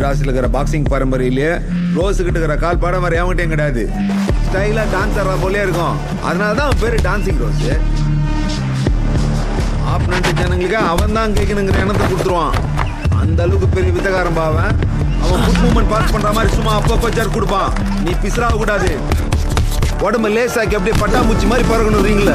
மெட்ராஸ்ல இருக்கிற boxing பரம்பரையிலேயே rose கிட்ட இருக்கிற கால் பாடம் வேற எவன்கிட்டயும் கிடையாது ஸ்டைலா டான்ஸ் ஆடுற போலே இருக்கும் அதனால தான் அவன் பேரு டான்சிங் ரோஸ் ஆப்னண்ட் ஜனங்களுக்கு அவன் தான் கேட்கணுங்கிற எண்ணத்தை கொடுத்துருவான் அந்த அளவுக்கு பெரிய வித்தகாரம் பாவன் அவன் ஃபுட் மூவ்மெண்ட் பாஸ் பண்ற மாதிரி சும்மா அப்பப்போ ஜர் கொடுப்பான் நீ பிசுறாக கூடாது உடம்பு லேசாக்கி அப்படியே பட்டாம்பூச்சி மாதிரி பறக்கணும் ரீங்கள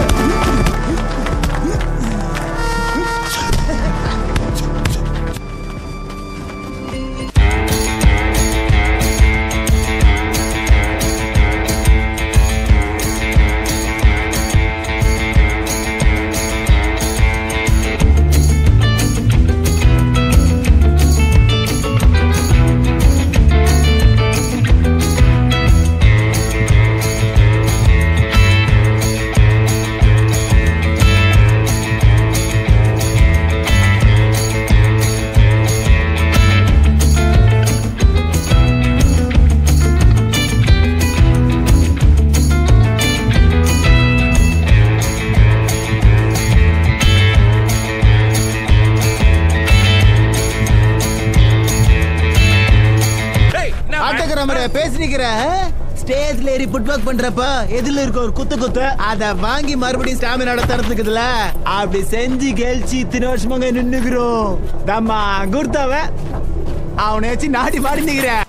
ஆட்டோகிற மாதிரி பேசி நிக்கிற ஸ்டேஜ்ல ஏறி புட் ஒர்க் பண்றப்ப எதுல இருக்க ஒரு குத்து குத்து அத வாங்கி மறுபடியும் ஸ்டாமினா நடத்துறதுக்குதுல அப்படி செஞ்சு கெழிச்சு இத்தனை வருஷமாங்க நின்னுக்கிறோம் தம்மா குர்த்தவ அவனை வச்சு நாடி பாடி நிக்கிறேன்